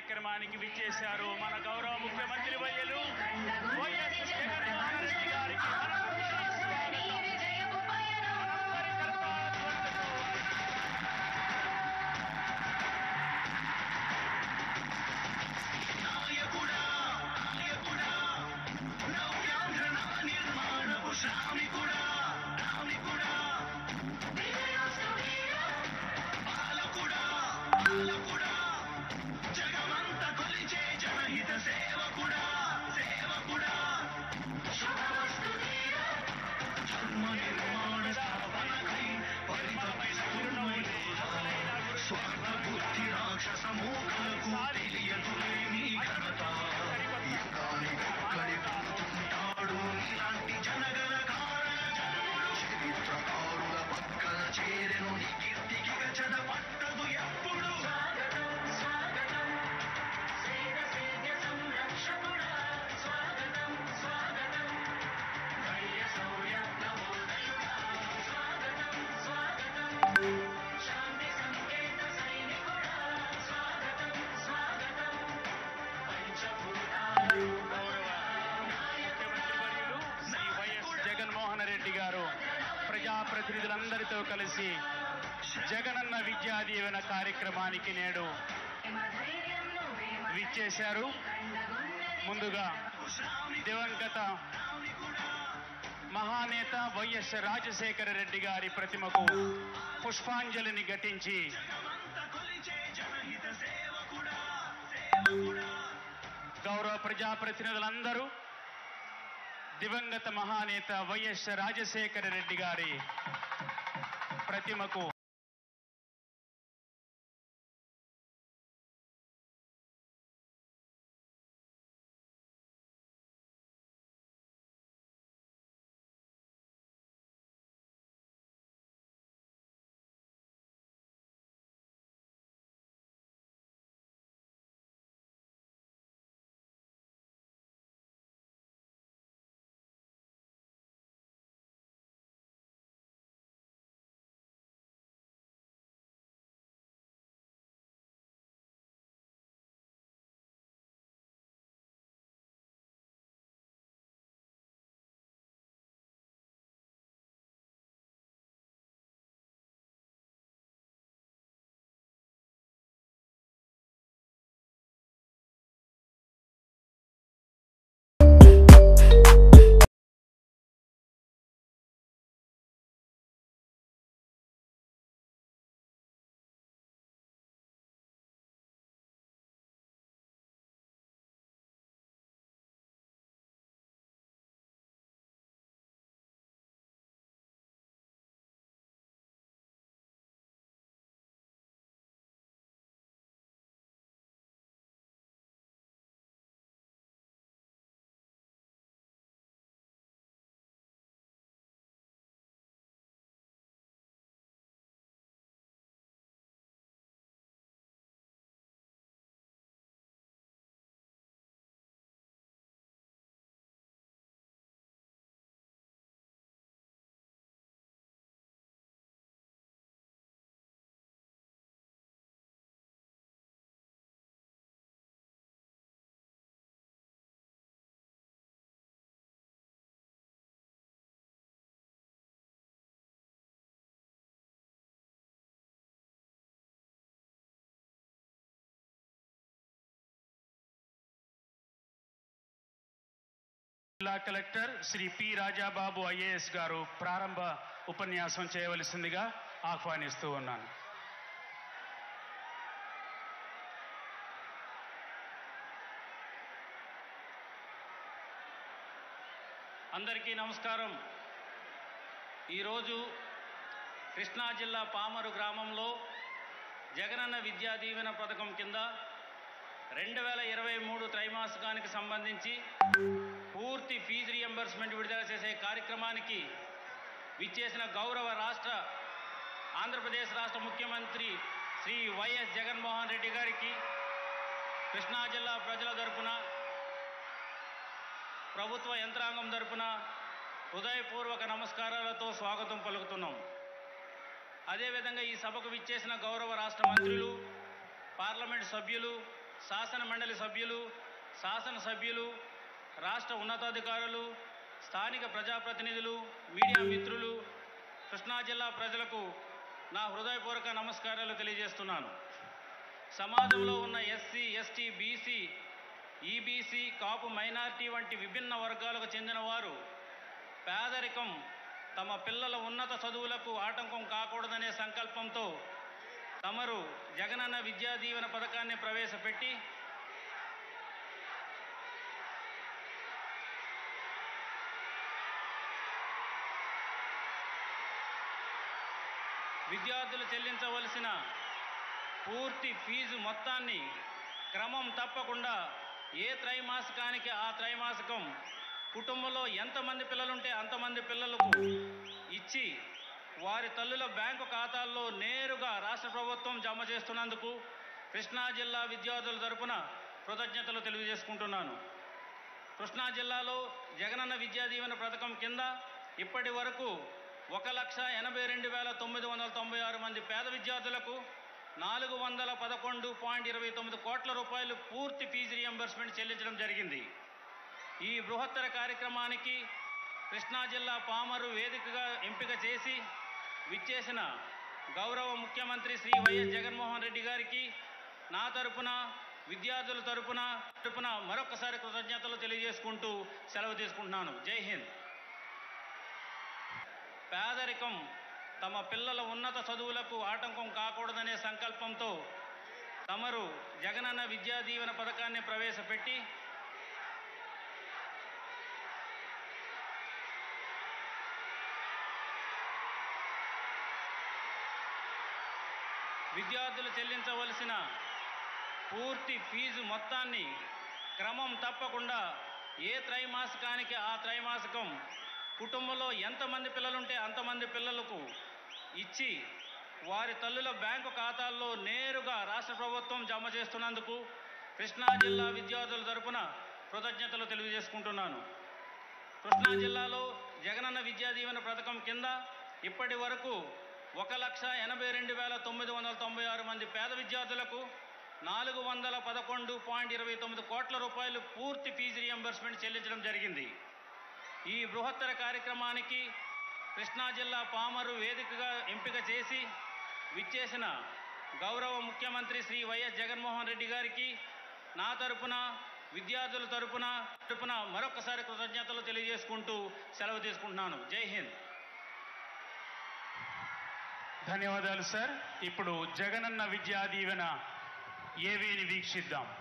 కార్యక్రమానికి విచ్చేశారు మన గౌరవ ముఖ్యమంత్రి వర్యులు వైఎస్ జగన్మోహన్ రెడ్డి గారికి మరొకసారి స్వాగతం. మనందరి కరతాళధ్వనులతో నాయకుడా నాయకుడా నవ్యాంధ్ర నవ నిర్మాణపు శ్రామికుడా శ్రామికుడా పాలకుడా పాలకుడా జగమంత కొలిచే జనహిత సేవకుడా సేవకుడా ధర్మ నిర్మాణ స్థాపనకై పరితపిస్తున్న స్వార్థ బుద్ధి రాక్షస మూకలకు తెలియదులేని ఘనత యుగానికి ఒక్కడి పుడుతుంటాడు ఇలాంటి జనగణ కారణ జన్ముడు చరిత్రకారుల పక్కన చేరెను నీ కీర్తికి గచడ పట్టదు ఎప్పుడు ముఖ్యమంత్రి వర్యులు శ్రీ వైఎస్ జగన్మోహన్ రెడ్డి గారు ప్రజాప్రతినిధులందరితో కలిసి జగనన్న విద్యా దీవెన కార్యక్రమానికి నేడు విచ్చేశారు ముందుగా దివంగత మహానేత వైఎస్ రాజశేఖర రెడ్డి గారి ప్రతిమకు పుష్పాంజలిని ఘటించి గౌరవ ప్రజాప్రతినిధులందరూ దివంగత మహానేత వైఎస్ రాజశేఖర రెడ్డి గారి ప్రతిమకు జిల్లా collector Shri P Rajababu IAS గారు ప్రారంభ ఉపన్యాసం చేయవలసిందిగా ఆహ్వానిస్తూ ఉన్నాను అందరికీ నమస్కారం ఈరోజు కృష్ణా జిల్లా పామరు గ్రామంలో జగనన్న విద్యా దీవెన పథకం కింద రెండు వేల ఇరవై మూడు త్రైమాసికానికి సంబంధించి పూర్తి ఫీజు రియంబర్స్మెంట్ విడుదల చేసే కార్యక్రమానికి విచ్చేసిన గౌరవ రాష్ట్ర ఆంధ్రప్రదేశ్ రాష్ట్ర ముఖ్యమంత్రి శ్రీ వైఎస్ జగన్మోహన్ రెడ్డి గారికి కృష్ణా జిల్లా ప్రజల తరపున ప్రభుత్వ యంత్రాంగం తరపున హృదయపూర్వక నమస్కారాలతో స్వాగతం పలుకుతున్నాం అదేవిధంగా ఈ సభకు విచ్చేసిన గౌరవ రాష్ట్ర మంత్రులు పార్లమెంట్ సభ్యులు శాసన మండలి సభ్యులు శాసనసభ్యులు రాష్ట్ర ఉన్నతాధికారులు స్థానిక ప్రజాప్రతినిధులు మీడియా మిత్రులు కృష్ణా జిల్లా ప్రజలకు నా హృదయపూర్వక నమస్కారాలు తెలియజేస్తున్నాను సమాజంలో ఉన్న SC ST BC EBC Kapu minority వంటి విభిన్న వర్గాలకు చెందిన వారు పేదరికం తమ పిల్లల ఉన్నత చదువులకు ఆటంకం కాకూడదనే సంకల్పంతో తమరు జగనన్న విద్యా దీవెన పథకాన్ని ప్రవేశపెట్టి విద్యార్థులు చెల్లించవలసిన పూర్తి ఫీజు మొత్తాన్ని క్రమం తప్పకుండా ఏ త్రైమాసికానికి ఆ త్రైమాసికం కుటుంబంలో ఎంతమంది పిల్లలుంటే అంతమంది పిల్లలకు ఇచ్చి వారి తల్లుల బ్యాంకు ఖాతాల్లో నేరుగా రాష్ట్ర ప్రభుత్వం జమ చేస్తున్నందుకు కృష్ణా జిల్లా విద్యార్థుల తరపున కృతజ్ఞతలు తెలియజేసుకుంటున్నాను కృష్ణా జిల్లాలో జగనన్న విద్యా దీవెన పథకం కింద ఇప్పటి వరకు ఒక లక్ష ఎనభై రెండు వేల తొమ్మిది వందల తొంభై ఆరు మంది పేద విద్యార్థులకు నాలుగు వందల పదకొండు పాయింట్ ఇరవై తొమ్మిది కోట్ల రూపాయలు పూర్తి ఫీజు రియంబర్స్మెంట్ చెల్లించడం జరిగింది ఈ బృహత్తర కార్యక్రమానికి కృష్ణా జిల్లా పామరు వేదికగా ఎంపిక చేసి విచ్చేసిన గౌరవ ముఖ్యమంత్రి శ్రీ వైఎస్ జగన్మోహన్ రెడ్డి గారికి నా తరపున విద్యార్థుల తరపున తరపున మరొకసారి కృతజ్ఞతలు తెలియజేసుకుంటూ సెలవు తీసుకుంటున్నాను జై హింద్ పేదరికం తమ పిల్లల ఉన్నత చదువులకు ఆటంకం కాకూడదనే సంకల్పంతో తమరు జగనన్న విద్యా దీవెన పథకాన్ని ప్రవేశపెట్టి విద్యార్థులు చెల్లించవలసిన పూర్తి ఫీజు మొత్తాన్ని క్రమం తప్పకుండా ఏ త్రైమాసికానికి ఆ త్రైమాసికం కుటుంబంలో ఎంతమంది పిల్లలుంటే అంతమంది పిల్లలకు ఇచ్చి వారి తల్లుల బ్యాంకు ఖాతాల్లో నేరుగా రాష్ట్ర ప్రభుత్వం జమ చేస్తున్నందుకు కృష్ణా జిల్లా విద్యార్థుల తరపున కృతజ్ఞతలు తెలియజేసుకుంటున్నాను కృష్ణా జిల్లాలో జగనన్న విద్యా దీవెన పథకం కింద ఇప్పటి వరకు ఒక లక్ష ఎనభై రెండు వేల తొమ్మిది వందల తొంభై ఆరు మంది పేద విద్యార్థులకు నాలుగు వందల పదకొండు పాయింట్ ఇరవై తొమ్మిది కోట్ల రూపాయలు పూర్తి ఫీజు రియంబర్స్మెంట్ చెల్లించడం జరిగింది ఈ బృహత్తర కార్యక్రమానికి కృష్ణా జిల్లా పామరు వేదికగా ఎంపిక చేసి విచ్చేసిన గౌరవ ముఖ్యమంత్రి శ్రీ వైఎస్ జగన్మోహన్ రెడ్డి గారికి నా తరపున విద్యార్థుల తరపున తరపున మరొకసారి కృతజ్ఞతలు తెలియజేసుకుంటూ సెలవు తీసుకుంటున్నాను జై హింద్ ధన్యవాదాలు సార్ ఇప్పుడు జగనన్న విద్యా దీవెన ఏవీని వీక్షిద్దాం